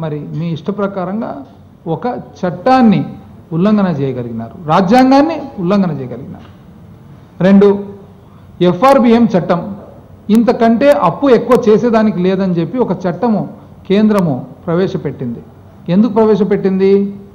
మరి మీ ఇష్ట ప్రకారంగా ఒక చట్టాన్ని ఉల్లంఘన చేయగలిగినారు రాజ్యాంగాన్ని ఉల్లంఘన చేయగలిగినారు రెండు ఎఫ్ఆర్బిఎం చట్టం ఇంతకంటే అప్పు ఎక్కువ చేసేదానికి లేదని చెప్పి ఒక చట్టము కేంద్రము ప్రవేశపెట్టింది ఎందుకు ప్రవేశపెట్టింది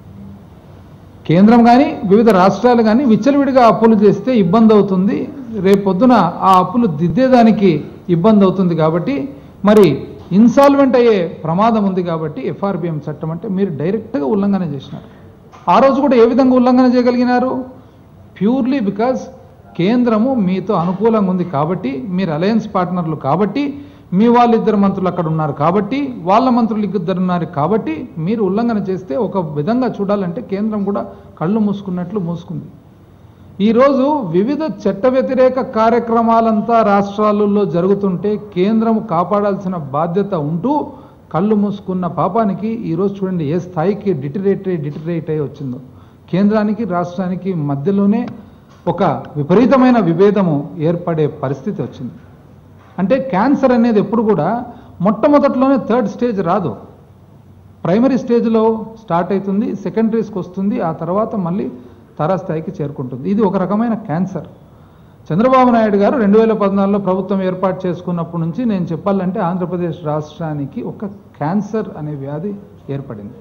కేంద్రం కానీ వివిధ రాష్ట్రాలు కానీ విచ్చలవిడిగా అప్పులు చేస్తే ఇబ్బంది అవుతుంది రేపొద్దున ఆ అప్పులు దిద్దేదానికి ఇబ్బంది అవుతుంది కాబట్టి మరి ఇన్సాల్వెంట్ అయ్యే ప్రమాదం ఉంది కాబట్టి ఎఫ్ఆర్బిఎం చట్టం అంటే మీరు డైరెక్ట్గా ఉల్లంఘన చేసినారు ఆ రోజు కూడా ఏ విధంగా ఉల్లంఘన చేయగలిగినారు ప్యూర్లీ బికాజ్ కేంద్రము మీతో అనుకూలంగా ఉంది కాబట్టి మీరు అలయన్స్ పార్ట్నర్లు కాబట్టి మీ వాళ్ళిద్దరు మంత్రులు అక్కడ ఉన్నారు కాబట్టి వాళ్ళ మంత్రులు ఇద్దరు ఉన్నారు కాబట్టి మీరు ఉల్లంఘన చేస్తే ఒక విధంగా చూడాలంటే కేంద్రం కూడా కళ్ళు మూసుకున్నట్లు మూసుకుంది ఈరోజు వివిధ చట్ట వ్యతిరేక కార్యక్రమాలంతా రాష్ట్రాలలో జరుగుతుంటే కేంద్రం కాపాడాల్సిన బాధ్యత ఉంటూ కళ్ళు మూసుకున్న పాపానికి ఈరోజు చూడండి ఏ స్థాయికి డిటరేట్ అయ్యి డిటరేట్ అయ్యి వచ్చిందో కేంద్రానికి రాష్ట్రానికి మధ్యలోనే ఒక విపరీతమైన విభేదము ఏర్పడే పరిస్థితి వచ్చింది అంటే క్యాన్సర్ అనేది ఎప్పుడు కూడా మొట్టమొదట్లోనే థర్డ్ స్టేజ్ రాదు ప్రైమరీ స్టేజ్లో స్టార్ట్ అవుతుంది సెకండరీస్కి వస్తుంది ఆ తర్వాత మళ్ళీ తారాస్థాయికి చేరుకుంటుంది ఇది ఒక రకమైన క్యాన్సర్ చంద్రబాబు నాయుడు గారు రెండు వేల పద్నాలుగులో ప్రభుత్వం ఏర్పాటు చేసుకున్నప్పటి నుంచి నేను చెప్పాలంటే ఆంధ్రప్రదేశ్ రాష్ట్రానికి ఒక క్యాన్సర్ అనే వ్యాధి ఏర్పడింది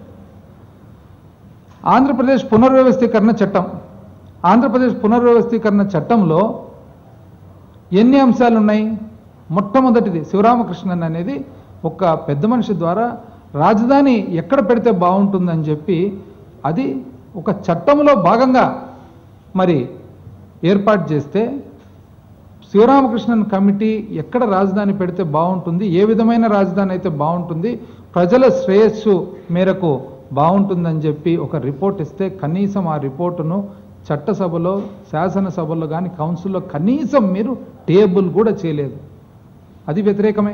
ఆంధ్రప్రదేశ్ పునర్వ్యవస్థీకరణ చట్టం ఆంధ్రప్రదేశ్ పునర్వ్యవస్థీకరణ చట్టంలో ఎన్ని అంశాలు ఉన్నాయి మొట్టమొదటిది శివరామకృష్ణన్ అనేది ఒక పెద్ద మనిషి ద్వారా రాజధాని ఎక్కడ పెడితే బాగుంటుందని చెప్పి అది ఒక చట్టంలో భాగంగా మరి ఏర్పాటు చేస్తే శివరామకృష్ణన్ కమిటీ ఎక్కడ రాజధాని పెడితే బాగుంటుంది ఏ విధమైన రాజధాని అయితే బాగుంటుంది ప్రజల శ్రేయస్సు మేరకు బాగుంటుందని చెప్పి ఒక రిపోర్ట్ ఇస్తే కనీసం ఆ రిపోర్టును చట్టసభలో శాసనసభలో కానీ కౌన్సిల్లో కనీసం మీరు టేబుల్ కూడా చేయలేదు అది వ్యతిరేకమే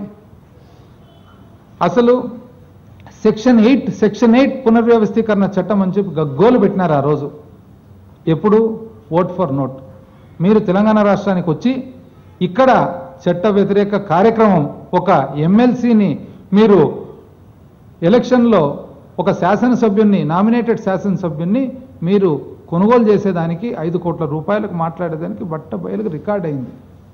అసలు సెక్షన్ ఎయిట్ సెక్షన్ ఎయిట్ పునర్వ్యవస్థీకరణ చట్టం అని చెప్పి గగ్గోలు పెట్టినారు ఆ రోజు ఎప్పుడు ఓట్ ఫర్ నోట్ మీరు తెలంగాణ రాష్ట్రానికి వచ్చి ఇక్కడ చట్ట వ్యతిరేక కార్యక్రమం ఒక ఎమ్మెల్సీని మీరు ఎలక్షన్లో ఒక శాసనసభ్యున్ని నామినేటెడ్ శాసనసభ్యున్ని మీరు కొనుగోలు చేసేదానికి ఐదు కోట్ల రూపాయలకు మాట్లాడేదానికి బట్ట బయలుకు రికార్డ్ అయింది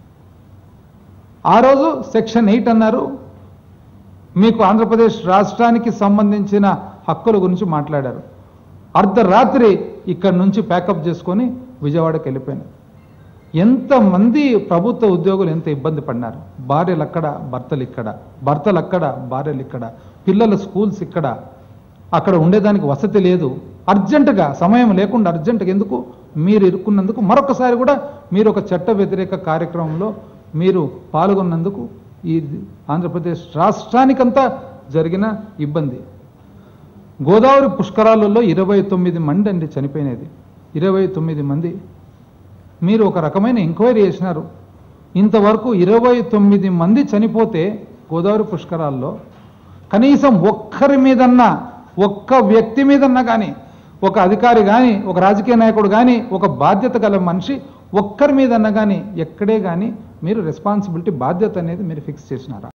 ఆ రోజు సెక్షన్ ఎయిట్ అన్నారు మీకు ఆంధ్రప్రదేశ్ రాష్ట్రానికి సంబంధించిన హక్కుల గురించి మాట్లాడారు అర్ధరాత్రి ఇక్కడ నుంచి ప్యాకప్ చేసుకొని విజయవాడకి వెళ్ళిపోయినారు ఎంతమంది ప్రభుత్వ ఉద్యోగులు ఎంత ఇబ్బంది పడినారు భార్యలు అక్కడ భర్తలు ఇక్కడ భర్తలు అక్కడ భార్యలు ఇక్కడ పిల్లల స్కూల్స్ ఇక్కడ అక్కడ ఉండేదానికి వసతి లేదు అర్జెంటుగా సమయం లేకుండా అర్జెంటుగా ఎందుకు మీరు ఇరుక్కున్నందుకు మరొకసారి కూడా మీరు ఒక చట్ట వ్యతిరేక కార్యక్రమంలో మీరు పాల్గొన్నందుకు ఈ ఆంధ్రప్రదేశ్ రాష్ట్రానికంతా జరిగిన ఇబ్బంది గోదావరి పుష్కరాలలో ఇరవై తొమ్మిది మంది అండి చనిపోయినది ఇరవై తొమ్మిది మంది మీరు ఒక రకమైన ఎంక్వైరీ చేసినారు ఇంతవరకు ఇరవై తొమ్మిది మంది చనిపోతే గోదావరి పుష్కరాల్లో కనీసం ఒక్కరి మీదన్నా ఒక్క వ్యక్తి మీదన్నా కానీ ఒక అధికారి కానీ ఒక రాజకీయ నాయకుడు కానీ ఒక బాధ్యత గల మనిషి ఒక్కరి మీదన్నా కానీ ఎక్కడే కానీ మీరు రెస్పాన్సిబిలిటీ బాధ్యత అనేది మీరు ఫిక్స్ చేసినారా